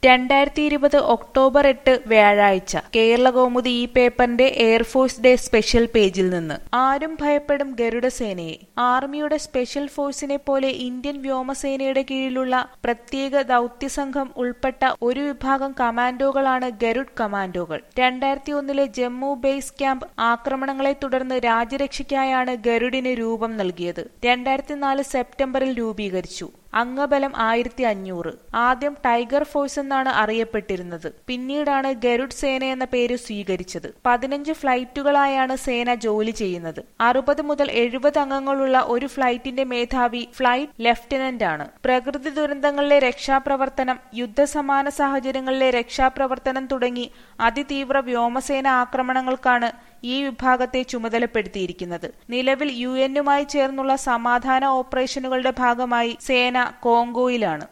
രണ്ടായിരത്തി ഇരുപത് ഒക്ടോബർ എട്ട് വ്യാഴാഴ്ച കേരള കൗമുദി ഈ പേപ്പറിന്റെ എയർഫോഴ്സ് ഡേ സ്പെഷ്യൽ പേജിൽ നിന്ന് ആരും ഭയപ്പെടും ഗരുഡസേനയെ ആർമിയുടെ സ്പെഷ്യൽ ഫോഴ്സിനെ പോലെ ഇന്ത്യൻ വ്യോമസേനയുടെ കീഴിലുള്ള പ്രത്യേക ദൗത്യസംഘം ഉൾപ്പെട്ട ഒരു വിഭാഗം കമാൻഡോകളാണ് ഗരുഡ് കമാൻഡോകൾ രണ്ടായിരത്തി ഒന്നിലെ ജമ്മു ബേസ് ക്യാമ്പ് ആക്രമണങ്ങളെ തുടർന്ന് രാജ്യരക്ഷയ്ക്കായാണ് ഗരുഡിന് രൂപം നൽകിയത് രണ്ടായിരത്തി നാല് സെപ്റ്റംബറിൽ രൂപീകരിച്ചു അംഗബലം ആയിരത്തി അഞ്ഞൂറ് ആദ്യം ടൈഗർ ഫോഴ്സ് എന്നാണ് അറിയപ്പെട്ടിരുന്നത് പിന്നീടാണ് ഗരുഡ് സേന എന്ന പേര് സ്വീകരിച്ചത് പതിനഞ്ച് ഫ്ലൈറ്റുകളായാണ് സേന ജോലി ചെയ്യുന്നത് അറുപത് മുതൽ എഴുപത് അംഗങ്ങളുള്ള ഒരു ഫ്ലൈറ്റിന്റെ മേധാവി ഫ്ലൈറ്റ് ലഫ്റ്റനന്റ് ആണ് പ്രകൃതി ദുരന്തങ്ങളിലെ രക്ഷാപ്രവർത്തനം യുദ്ധസമാന സാഹചര്യങ്ങളിലെ രക്ഷാപ്രവർത്തനം തുടങ്ങി അതിതീവ്ര വ്യോമസേന ആക്രമണങ്ങൾക്കാണ് ഈ വിഭാഗത്തെ ചുമതലപ്പെടുത്തിയിരിക്കുന്നത് നിലവിൽ യു എന്നുമായി ചേർന്നുള്ള സമാധാന ഓപ്പറേഷനുകളുടെ ഭാഗമായി സേന കോങ്കോയിലാണ്